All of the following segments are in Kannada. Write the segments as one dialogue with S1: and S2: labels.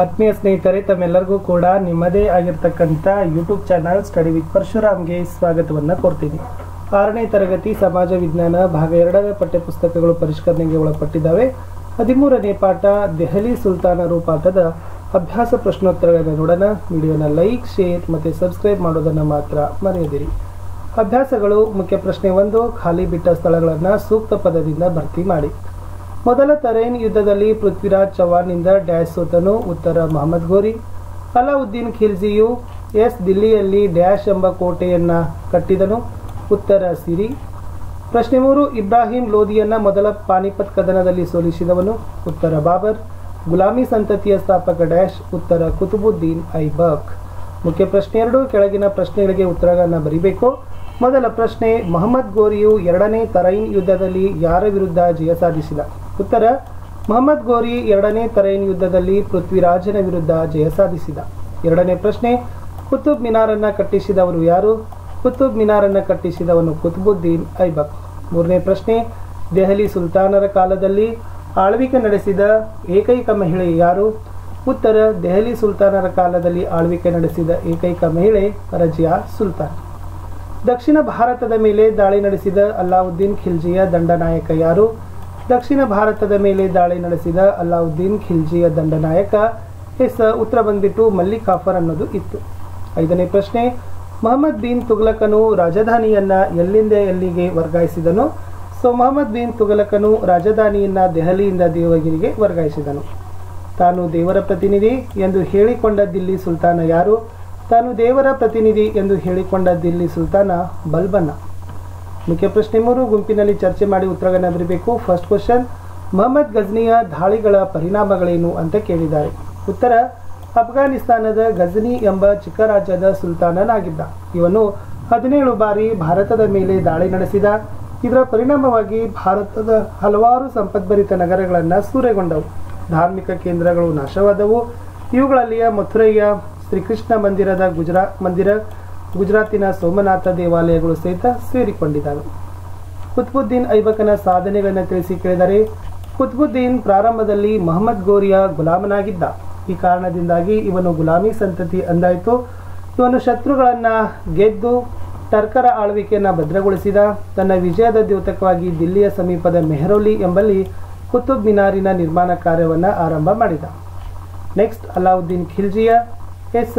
S1: ಆತ್ಮೀಯ ಸ್ನೇಹಿತರೆ ತಮ್ಮೆಲ್ಲರಿಗೂ ಕೂಡ ನಿಮ್ಮದೇ ಆಗಿರ್ತಕ್ಕಂಥ ಯೂಟ್ಯೂಬ್ ಚಾನಲ್ ಸ್ಟಡಿ ವಿತ್ ಪರಶುರಾಮ್ಗೆ ಸ್ವಾಗತವನ್ನು ಕೋರ್ತೀನಿ ಆರನೇ ತರಗತಿ ಸಮಾಜ ವಿಜ್ಞಾನ ಭಾಗ ಎರಡರ ಪಠ್ಯಪುಸ್ತಕಗಳು ಪರಿಷ್ಕರಣೆಗೆ ಒಳಪಟ್ಟಿದ್ದಾವೆ ಹದಿಮೂರನೇ ಪಾಠ ದೆಹಲಿ ಸುಲ್ತಾನರು ಪಾಠದ ಅಭ್ಯಾಸ ಪ್ರಶ್ನೋತ್ತರಗಳನ್ನು ನೋಡೋಣ ವಿಡಿಯೋನ ಲೈಕ್ ಶೇರ್ ಮತ್ತು ಸಬ್ಸ್ಕ್ರೈಬ್ ಮಾಡೋದನ್ನು ಮಾತ್ರ ಮರೆಯದಿರಿ ಅಭ್ಯಾಸಗಳು ಮುಖ್ಯ ಪ್ರಶ್ನೆ ಒಂದು ಖಾಲಿ ಬಿಟ್ಟ ಸ್ಥಳಗಳನ್ನು ಸೂಕ್ತ ಪದದಿಂದ ಭರ್ತಿ ಮಾಡಿ ಮೊದಲ ತರೇನ್ ಯುದ್ಧದಲ್ಲಿ ಪೃಥ್ವಿರಾಜ್ ಚೌಹಾನ್ನಿಂದ ಡ್ಯಾಶ್ ಸೋತನು ಉತ್ತರ ಮೊಹಮ್ಮದ್ ಗೋರಿ ಅಲಾವುದ್ದೀನ್ ಖಿಲ್ಜಿಯು ಎಸ್ ದಿಲ್ಲಿಯಲ್ಲಿ ಡ್ಯಾಶ್ ಎಂಬ ಕೋಟೆಯನ್ನು ಕಟ್ಟಿದನು ಉತ್ತರ ಸಿರಿ ಪ್ರಶ್ನೆ ಮೂರು ಇಬ್ರಾಹಿಂ ಲೋಧಿಯನ್ನ ಮೊದಲ ಪಾನಿಪತ್ ಕದನದಲ್ಲಿ ಸೋಲಿಸಿದವನು ಉತ್ತರ ಬಾಬರ್ ಗುಲಾಮಿ ಸಂತತಿಯ ಸ್ಥಾಪಕ ಡ್ಯಾಶ್ ಉತ್ತರ ಕುತುಬುದ್ದೀನ್ ಐಬಕ್ ಮುಖ್ಯ ಪ್ರಶ್ನೆ ಎರಡು ಕೆಳಗಿನ ಪ್ರಶ್ನೆಗಳಿಗೆ ಉತ್ತರಗಳನ್ನು ಬರಿಬೇಕು ಮೊದಲ ಪ್ರಶ್ನೆ ಮೊಹಮ್ಮದ್ ಗೋರಿಯು ಎರಡನೇ ತರೈನ್ ಯುದ್ಧದಲ್ಲಿ ಯಾರ ವಿರುದ್ಧ ಜಯ ಸಾಧಿಸಿದ ಉತ್ತರ ಮೊಹಮ್ಮದ್ ಗೋರಿ ಎರಡನೇ ತರೈನ್ ಯುದ್ಧದಲ್ಲಿ ಪೃಥ್ವಿರಾಜನ ವಿರುದ್ಧ ಜಯ ಸಾಧಿಸಿದ ಎರಡನೇ ಪ್ರಶ್ನೆ ಕುತುಬ್ ಮಿನಾರನ್ನ ಕಟ್ಟಿಸಿದವರು ಯಾರು ಕುತುಬ್ ಮಿನಾರನ್ನ ಕಟ್ಟಿಸಿದವನು ಕುತುಬುದ್ದೀನ್ ಐಬಕ್ ಮೂರನೇ ಪ್ರಶ್ನೆ ದೆಹಲಿ ಸುಲ್ತಾನರ ಕಾಲದಲ್ಲಿ ಆಳ್ವಿಕೆ ನಡೆಸಿದ ಏಕೈಕ ಮಹಿಳೆ ಯಾರು ಉತ್ತರ ದೆಹಲಿ ಸುಲ್ತಾನರ ಕಾಲದಲ್ಲಿ ಆಳ್ವಿಕೆ ನಡೆಸಿದ ಏಕೈಕ ಮಹಿಳೆ ರಜಿಯಾ ಸುಲ್ತಾನ್ ದಕ್ಷಿಣ ಭಾರತದ ಮೇಲೆ ದಾಳಿ ನಡೆಸಿದ ಅಲ್ಲಾವುದ್ದೀನ್ ಖಿಲ್ಜಿಯ ದಂಡನಾಯಕ ಯಾರು ದಕ್ಷಿಣ ಭಾರತದ ಮೇಲೆ ದಾಳಿ ನಡೆಸಿದ ಅಲ್ಲಾವುದ್ದೀನ್ ಖಿಲ್ಜಿಯ ದಂಡನಾಯಕ ಹೆಸ ಉತ್ತರ ಬಂದ್ಬಿಟ್ಟು ಮಲ್ಲಿಕ್ ಕಾಫರ್ ಅನ್ನೋದು ಇತ್ತು ಐದನೇ ಪ್ರಶ್ನೆ ಮೊಹಮ್ಮದ್ ಬಿನ್ ತುಘಲಕನು ರಾಜಧಾನಿಯನ್ನ ಎಲ್ಲಿಂದ ಎಲ್ಲಿಗೆ ವರ್ಗಾಯಿಸಿದನು ಸೊ ಮೊಹಮ್ಮದ್ ಬಿನ್ ತುಘಲಕನು ರಾಜಧಾನಿಯನ್ನ ದೆಹಲಿಯಿಂದ ದೇವಗಿರಿಗೆ ವರ್ಗಾಯಿಸಿದನು ತಾನು ದೇವರ ಪ್ರತಿನಿಧಿ ಎಂದು ಹೇಳಿಕೊಂಡ ದಿಲ್ಲಿ ಸುಲ್ತಾನ ಯಾರು ತಾನು ದೇವರ ಪ್ರತಿನಿಧಿ ಎಂದು ಹೇಳಿಕೊಂಡ ದಿಲ್ಲಿ ಸುಲ್ತಾನ ಬಲ್ಬನ ಮುಖ್ಯ ಪ್ರಶ್ನೆ ಮೂರು ಗುಂಪಿನಲ್ಲಿ ಚರ್ಚೆ ಮಾಡಿ ಉತ್ತರಗಳನ್ನು ಬರೀಬೇಕು ಫಸ್ಟ್ ಕ್ವಶನ್ ಮೊಹಮ್ಮದ್ ಗಜ್ನಿಯ ದಾಳಿಗಳ ಪರಿಣಾಮಗಳೇನು ಅಂತ ಕೇಳಿದ್ದಾರೆ ಉತ್ತರ ಅಫ್ಘಾನಿಸ್ತಾನದ ಗಜ್ನಿ ಎಂಬ ಚಿಕ್ಕ ರಾಜ್ಯದ ಸುಲ್ತಾನನಾಗಿದ್ದ ಇವನು ಹದಿನೇಳು ಬಾರಿ ಭಾರತದ ಮೇಲೆ ದಾಳಿ ನಡೆಸಿದ ಇದರ ಪರಿಣಾಮವಾಗಿ ಭಾರತದ ಹಲವಾರು ಸಂಪದ್ಭರಿತ ನಗರಗಳನ್ನು ಸೂರೆಗೊಂಡವು ಧಾರ್ಮಿಕ ಕೇಂದ್ರಗಳು ನಾಶವಾದವು ಇವುಗಳಲ್ಲಿಯ ಮಥುರೈಯ ಶ್ರೀಕೃಷ್ಣ ಮಂದಿರದ ಗುಜರಾತ್ ಮಂದಿರ ಗುಜರಾತಿನ ಸೋಮನಾಥ ದೇವಾಲಯಗಳು ಸಹಿತ ಸೇರಿಕೊಂಡಿದ್ದಾವೆ ಕುತ್ಬುದ್ದೀನ್ ಐಬಕನ ಸಾಧನೆಗಳನ್ನು ತಿಳಿಸಿ ಕೇಳಿದರೆ ಕುತ್ಬುದ್ದೀನ್ ಪ್ರಾರಂಭದಲ್ಲಿ ಮೊಹಮ್ಮದ್ ಗೋರಿಯ ಗುಲಾಮನಾಗಿದ್ದ ಈ ಕಾರಣದಿಂದಾಗಿ ಇವನು ಗುಲಾಮಿ ಸಂತತಿ ಅಂದಾಯಿತು ಇವನು ಶತ್ರುಗಳನ್ನ ಗೆದ್ದು ಟರ್ಕರ ಆಳ್ವಿಕೆಯನ್ನು ಭದ್ರಗೊಳಿಸಿದ ತನ್ನ ವಿಜಯದ ದ್ಯೋತಕವಾಗಿ ದಿಲ್ಲಿಯ ಸಮೀಪದ ಮೆಹರೌಲಿ ಎಂಬಲ್ಲಿ ಕುತುಬ್ ಮಿನಾರಿನ ನಿರ್ಮಾಣ ಕಾರ್ಯವನ್ನು ಆರಂಭ ಮಾಡಿದ ನೆಕ್ಸ್ಟ್ ಅಲಾವುದ್ದೀನ್ ಖಿಲ್ಜಿಯ ಎಸ್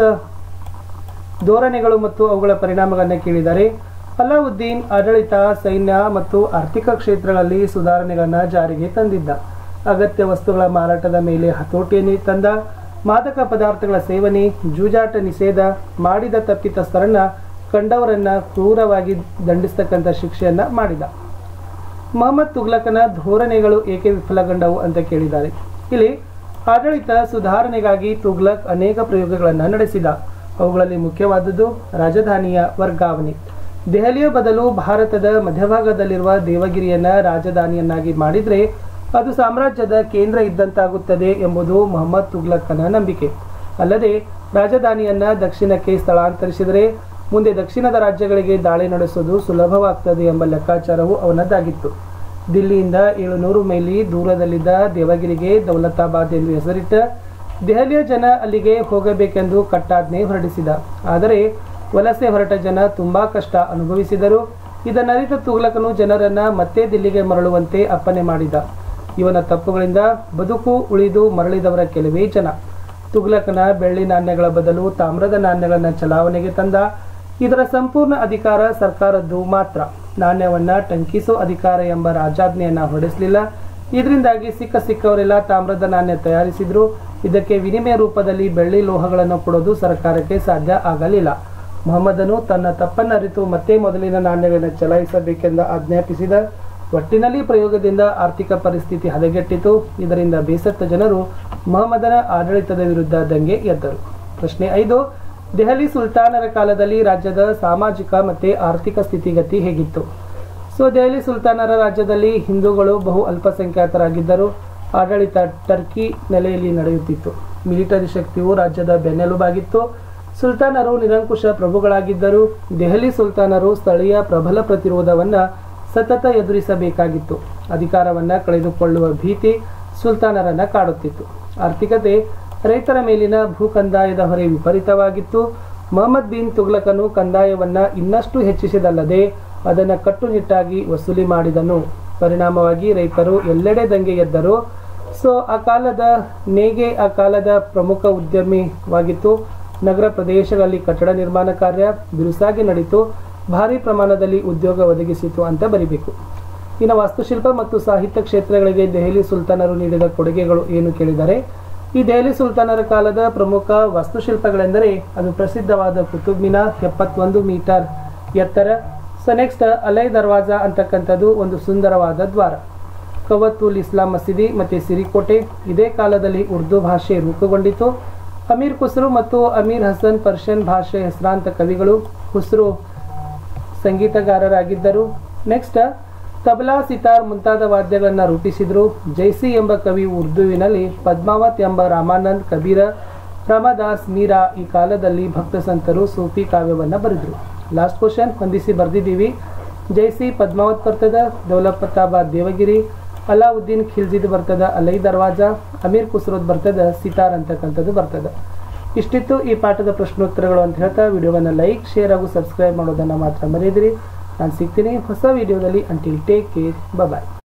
S1: ಧೋರಣೆಗಳು ಮತ್ತು ಅವುಗಳ ಪರಿಣಾಮಗಳನ್ನು ಕೇಳಿದರೆ ಅಲಾವುದ್ದೀನ್ ಆಡಳಿತ ಸೈನ್ಯ ಮತ್ತು ಆರ್ಥಿಕ ಕ್ಷೇತ್ರಗಳಲ್ಲಿ ಸುಧಾರಣೆಗಳನ್ನು ಜಾರಿಗೆ ತಂದಿದ್ದ ಅಗತ್ಯ ವಸ್ತುಗಳ ಮಾರಾಟದ ಮೇಲೆ ಹತೋಟಿಯನ್ನು ತಂದ ಮಾದಕ ಪದಾರ್ಥಗಳ ಸೇವನೆ ಜೂಜಾಟ ನಿಷೇಧ ಮಾಡಿದ ತಪ್ಪಿತಸ್ಥರನ್ನ ಕಂಡವರನ್ನ ಕ್ರೂರವಾಗಿ ದಂಡಿಸ್ತಕ್ಕಂಥ ಶಿಕ್ಷೆಯನ್ನ ಮಾಡಿದ ಮೊಹಮ್ಮದ್ ತುಗ್ಲಕನ ಧೋರಣೆಗಳು ಏಕೆ ವಿಫಲಗೊಂಡವು ಅಂತ ಕೇಳಿದ್ದಾರೆ ಇಲ್ಲಿ ಆಡಳಿತ ಸುಧಾರಣೆಗಾಗಿ ತುಗ್ಲಕ್ ಅನೇಕ ಪ್ರಯೋಗಗಳನ್ನು ನಡೆಸಿದ ಅವುಗಳಲ್ಲಿ ಮುಖ್ಯವಾದದ್ದು ರಾಜಧಾನಿಯ ವರ್ಗಾವಣೆ ದೆಹಲಿಯ ಬದಲು ಭಾರತದ ಮಧ್ಯಭಾಗದಲ್ಲಿರುವ ದೇವಗಿರಿಯನ್ನ ರಾಜಧಾನಿಯನ್ನಾಗಿ ಮಾಡಿದ್ರೆ ಅದು ಸಾಮ್ರಾಜ್ಯದ ಕೇಂದ್ರ ಇದ್ದಂತಾಗುತ್ತದೆ ಎಂಬುದು ಮೊಹಮ್ಮದ್ ತುಗ್ಲಕ್ಕನ ನಂಬಿಕೆ ಅಲ್ಲದೆ ರಾಜಧಾನಿಯನ್ನ ದಕ್ಷಿಣಕ್ಕೆ ಸ್ಥಳಾಂತರಿಸಿದರೆ ಮುಂದೆ ದಕ್ಷಿಣದ ರಾಜ್ಯಗಳಿಗೆ ದಾಳಿ ನಡೆಸೋದು ಸುಲಭವಾಗ್ತದೆ ಎಂಬ ಲೆಕ್ಕಾಚಾರವು ಅವನದ್ದಾಗಿತ್ತು ದಿಲ್ಲಿಯಿಂದ ಏಳುನೂರು ಮೈಲಿ ದೂರದಲ್ಲಿದ್ದ ದೇವಗಿರಿಗೆ ದೌಲತಾಬಾದ್ ಎಂದು ಹೆಸರಿಟ್ಟ ದೆಹಲಿಯ ಜನ ಅಲ್ಲಿಗೆ ಹೋಗಬೇಕೆಂದು ಕಟ್ಟಾಜ್ಞೆ ಹೊರಡಿಸಿದ ಆದರೆ ವಲಸೆ ಹೊರಟ ಜನ ತುಂಬಾ ಕಷ್ಟ ಅನುಭವಿಸಿದರು ಇದನ್ನರಿತ ತುಗ್ಲಕನು ಜನರನ್ನ ಮತ್ತೆ ದಿಲ್ಲಿಗೆ ಮರಳುವಂತೆ ಅಪ್ಪನೆ ಮಾಡಿದ ಇವನ ತಪ್ಪುಗಳಿಂದ ಬದುಕು ಉಳಿದು ಮರಳಿದವರ ಕೆಲವೇ ಜನ ತುಗ್ಲಕನ ಬೆಳ್ಳಿ ನಾಣ್ಯಗಳ ಬದಲು ತಾಮ್ರದ ನಾಣ್ಯಗಳನ್ನು ಚಲಾವಣೆಗೆ ತಂದ ಇದರ ಸಂಪೂರ್ಣ ಅಧಿಕಾರ ಸರ್ಕಾರದ್ದು ಮಾತ್ರ ನಾಣ್ಯವನ್ನ ಟಂಕಿಸೋ ಅಧಿಕಾರ ಎಂಬ ರಾಜಾಜ್ಞೆಯನ್ನ ಹೊರಡಿಸಲಿಲ್ಲ ಇದರಿಂದಾಗಿ ಸಿಕ್ಕ ಸಿಕ್ಕವರೆಲ್ಲ ತಾಮ್ರದ ನಾಣ್ಯ ತಯಾರಿಸಿದ್ರು ಇದಕ್ಕೆ ವಿನಿಮಯ ರೂಪದಲ್ಲಿ ಬೆಳ್ಳಿ ಲೋಹಗಳನ್ನು ಕೊಡೋದು ಸರ್ಕಾರಕ್ಕೆ ಸಾಧ್ಯ ಆಗಲಿಲ್ಲ ಮೊಹಮ್ಮದನು ತನ್ನ ತಪ್ಪನ್ನು ಅರಿತು ಮತ್ತೆ ಮೊದಲಿನ ನಾಣ್ಯಗಳನ್ನು ಚಲಾಯಿಸಬೇಕೆಂದು ಆಜ್ಞಾಪಿಸಿದ ಒಟ್ಟಿನಲ್ಲಿ ಪ್ರಯೋಗದಿಂದ ಆರ್ಥಿಕ ಪರಿಸ್ಥಿತಿ ಹದಗೆಟ್ಟಿತು ಇದರಿಂದ ಬೇಸತ್ತ ಜನರು ಮೊಹಮ್ಮದನ ಆಡಳಿತದ ವಿರುದ್ಧ ದಂಗೆ ಎದ್ದರು ಪ್ರಶ್ನೆ ಐದು ದೆಹಲಿ ಸುಲ್ತಾನರ ಕಾಲದಲ್ಲಿ ರಾಜ್ಯದ ಸಾಮಾಜಿಕ ಮತ್ತು ಆರ್ಥಿಕ ಸ್ಥಿತಿಗತಿ ಹೇಗಿತ್ತು ಸೊ ದೆಹಲಿ ಸುಲ್ತಾನರ ರಾಜ್ಯದಲ್ಲಿ ಹಿಂದೂಗಳು ಬಹು ಅಲ್ಪಸಂಖ್ಯಾತರಾಗಿದ್ದರು ಆಡಳಿತ ಟರ್ಕಿ ನೆಲೆಯಲ್ಲಿ ನಡೆಯುತ್ತಿತ್ತು ಮಿಲಿಟರಿ ಶಕ್ತಿಯು ರಾಜ್ಯದ ಬೆನ್ನೆಲುಬಾಗಿತ್ತು ಸುಲ್ತಾನರು ನಿರಂಕುಶ ಪ್ರಭುಗಳಾಗಿದ್ದರು ದೆಹಲಿ ಸುಲ್ತಾನರು ಸ್ಥಳೀಯ ಪ್ರಬಲ ಪ್ರತಿರೋಧವನ್ನ ಸತತ ಎದುರಿಸಬೇಕಾಗಿತ್ತು ಅಧಿಕಾರವನ್ನ ಕಳೆದುಕೊಳ್ಳುವ ಭೀತಿ ಸುಲ್ತಾನರನ್ನ ಕಾಡುತ್ತಿತ್ತು ಆರ್ಥಿಕತೆ ರೈತರ ಮೇಲಿನ ಭೂ ಕಂದಾಯದ ಹೊರೆ ವಿಪರೀತವಾಗಿತ್ತು ಮೊಹಮ್ಮದ್ ಬಿನ್ ತುಗ್ಲಕನು ಕಂದಾಯವನ್ನ ಇನ್ನಷ್ಟು ಹೆಚ್ಚಿಸಿದಲ್ಲದೆ ಅದನ್ನು ಕಟ್ಟುನಿಟ್ಟಾಗಿ ವಸೂಲಿ ಮಾಡಿದನು ಪರಿಣಾಮವಾಗಿ ರೈತರು ಎಲ್ಲೆಡೆ ದಂಗೆ ಎದ್ದರು ಸೊ ಆ ಕಾಲದ ನೇಗೆ ಆ ಕಾಲದ ಪ್ರಮುಖ ಉದ್ಯಮಿವಾಗಿತ್ತು ನಗರ ಪ್ರದೇಶಗಳಲ್ಲಿ ಕಟ್ಟಡ ನಿರ್ಮಾಣ ಕಾರ್ಯ ಬಿರುಸಾಗಿ ನಡೀತು ಭಾರಿ ಪ್ರಮಾಣದಲ್ಲಿ ಉದ್ಯೋಗ ಒದಗಿಸಿತು ಅಂತ ಬರಿಬೇಕು ಇನ್ನು ವಾಸ್ತುಶಿಲ್ಪ ಮತ್ತು ಸಾಹಿತ್ಯ ಕ್ಷೇತ್ರಗಳಿಗೆ ದೆಹಲಿ ಸುಲ್ತಾನರು ನೀಡಿದ ಕೊಡುಗೆಗಳು ಏನು ಕೇಳಿದರೆ ಈ ದೆಹಲಿ ಸುಲ್ತಾನರ ಕಾಲದ ಪ್ರಮುಖ ವಾಸ್ತುಶಿಲ್ಪಗಳೆಂದರೆ ಅದು ಪ್ರಸಿದ್ಧವಾದ ಕುತುಬ್ ಮಿನಾರ್ ಎಪ್ಪತ್ತೊಂದು ಮೀಟರ್ ಎತ್ತರ ಸೊ ನೆಕ್ಸ್ಟ್ ಅಲೈ ದರ್ವಾಜಾ ಅಂತಕ್ಕಂಥದ್ದು ಒಂದು ಸುಂದರವಾದ ದ್ವಾರ ಕವತ್ತುಲ್ ಇಸ್ಲಾಂ ಮಸೀದಿ ಮತ್ತು ಸಿರಿಕೋಟೆ ಇದೇ ಕಾಲದಲ್ಲಿ ಉರ್ದು ಭಾಷೆ ರೂಪುಗೊಂಡಿತು ಅಮೀರ್ ಖುಸ್ರು ಮತ್ತು ಅಮೀರ್ ಹಸನ್ ಪರ್ಷಿಯನ್ ಭಾಷೆ ಹೆಸರಾಂತ ಕವಿಗಳು ಖುಸ್ರು ಸಂಗೀತಗಾರರಾಗಿದ್ದರು ನೆಕ್ಸ್ಟ್ ತಬಲಾ ಸಿತಾರ್ ಮುಂತಾದ ವಾದ್ಯಗಳನ್ನು ರೂಪಿಸಿದರು ಜೈಸಿ ಎಂಬ ಕವಿ ಉರ್ದುವಿನಲ್ಲಿ ಪದ್ಮಾವತ್ ಎಂಬ ರಾಮಾನಂದ್ ಕಬೀರ ರಾಮದಾಸ್ ಮೀರಾ ಈ ಕಾಲದಲ್ಲಿ ಭಕ್ತ ಸಂತರು ಸೂಫಿ ಕಾವ್ಯವನ್ನು ಬರೆದರು ಲಾಸ್ಟ್ ಕ್ವಶನ್ ಹೊಂದಿಸಿ ಬರೆದಿದ್ದೀವಿ ಜೈಸಿ ಪದ್ಮಾವತ್ ಬರ್ತದ ದೌಲಪತಾಬಾದ್ ದೇವಗಿರಿ ಅಲಾವುದ್ದೀನ್ ಖಿಲ್ಜಿದ್ ಬರ್ತದ ಅಲೈ ದರ್ವಾಜಾ ಅಮೀರ್ ಖುಸ್ರೋದ್ ಬರ್ತದ ಸಿತಾರ್ ಅಂತಕ್ಕಂಥದ್ದು ಬರ್ತದ ಇಷ್ಟಿತ್ತು ಈ ಪಾಠದ ಪ್ರಶ್ನೋತ್ತರಗಳು ಅಂತ ಹೇಳ್ತಾ ವಿಡಿಯೋವನ್ನು ಲೈಕ್ ಶೇರ್ ಹಾಗೂ ಸಬ್ಸ್ಕ್ರೈಬ್ ಮಾಡೋದನ್ನು ಮಾತ್ರ ಮರೆಯದಿರಿ ನಾನು ಸಿಗ್ತೀನಿ ಹೊಸ ವಿಡಿಯೋದಲ್ಲಿ ಅಂಟಿಲ್ ಟೇಕ್ ಕೇರ್ ಬಾಯ್